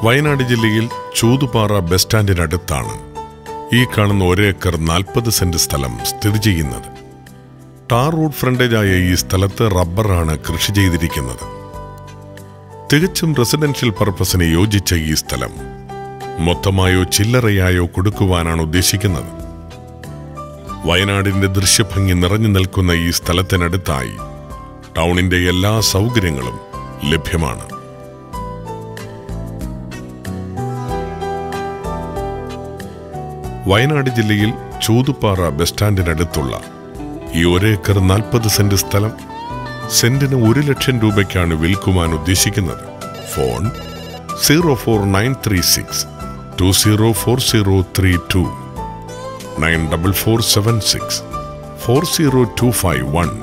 വയനാട് ജില്ലയിൽ ചൂതുപാറ ബസ് സ്റ്റാൻഡിനടുത്താണ് ഈ കാണുന്ന ഒരേക്കർ നാൽപ്പത് സെന്റ് സ്ഥലം സ്ഥിതി ചെയ്യുന്നത് ടാർ റോഡ് ഫ്രണ്ടേജായ ഈ സ്ഥലത്ത് റബ്ബറാണ് കൃഷി ചെയ്തിരിക്കുന്നത് തികച്ചും റെസിഡൻഷ്യൽ പർപ്പസിന് യോജിച്ച ഈ സ്ഥലം മൊത്തമായോ ചില്ലറയായോ കൊടുക്കുവാനാണ് ഉദ്ദേശിക്കുന്നത് വയനാടിന്റെ ദൃശ്യഭംഗി നിറഞ്ഞു നിൽക്കുന്ന ഈ സ്ഥലത്തിനടുത്തായി ടൗണിന്റെ എല്ലാ സൗകര്യങ്ങളും ലഭ്യമാണ് വയനാട് ജില്ലയിൽ ചൂതുപാറ ബസ് സ്റ്റാൻഡിനടുത്തുള്ള ഈ ഒരേക്കർ നാൽപ്പത് സെന്റ് സ്ഥലം സെന്റിന് ഒരു ലക്ഷം രൂപയ്ക്കാണ് വിൽക്കുവാൻ ഉദ്ദേശിക്കുന്നത് phone zero four nine three six two zero four zero three two nine double four seven six four zero two five one